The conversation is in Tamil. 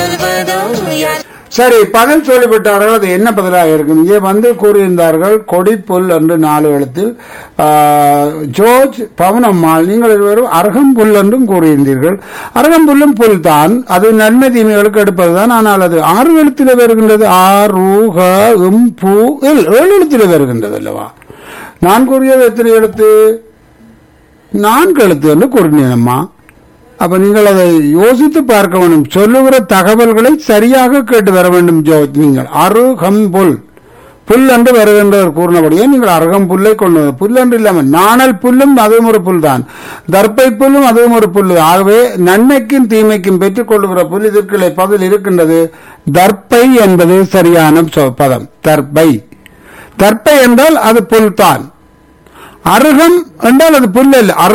சொல்வதோ யார் சரி பதில் சொல்லிவிட்டார்கள் அது என்ன பதிலாக இருக்கும் இங்கே வந்து கூறியிருந்தார்கள் கொடிப்புல் என்று நாலு எழுத்தில் ஆ, ஜோர்ஜ் பவனம்மாள் நீங்கள் இருவரும் அருகம்புல் என்றும் கூறியிருந்தீர்கள் அருகம்புல்லும் புல் தான் அது நன்மை தீமைகளுக்கு எடுப்பதுதான் ஆனால் அது ஆறு எழுத்தில் வருகின்றது ஆறு க இம் பூ இல் ஏழு எழுத்தில் வருகின்றது அல்லவா நான் கூறியது எத்தனை எழுத்து நான்கு எழுத்து என்று கூறினேனம்மா அப்ப நீங்கள் அதை யோசித்து பார்க்க வேண்டும் சொல்லுகிற தகவல்களை சரியாக கேட்டு வர வேண்டும் ஜோர்ஜ் நீங்கள் அருகம்புல் புல் என்று வருகின்றவர் கூறினபடியே நீங்கள் அருகம் புல்லை கொண்டு வந்து- புல் என்று இல்லாமல் நாணல் புல்லும் அதுவும் ஒரு புல் தான் தர்ப்பை புல்லும் அதுவும் ஒரு புல் ஆகவே நன்மைக்கும் தீமைக்கும் பெற்றுக் கொள்ளுகிற புல் இதற்குள்ளே பதில் இருக்கின்றது தர்ப்பை என்பது சரியான சொ- பதம் தர்ப்பை தர்ப்பை என்றால் அது புல் தான் அருகம் என்றால் அது புல் அல்ல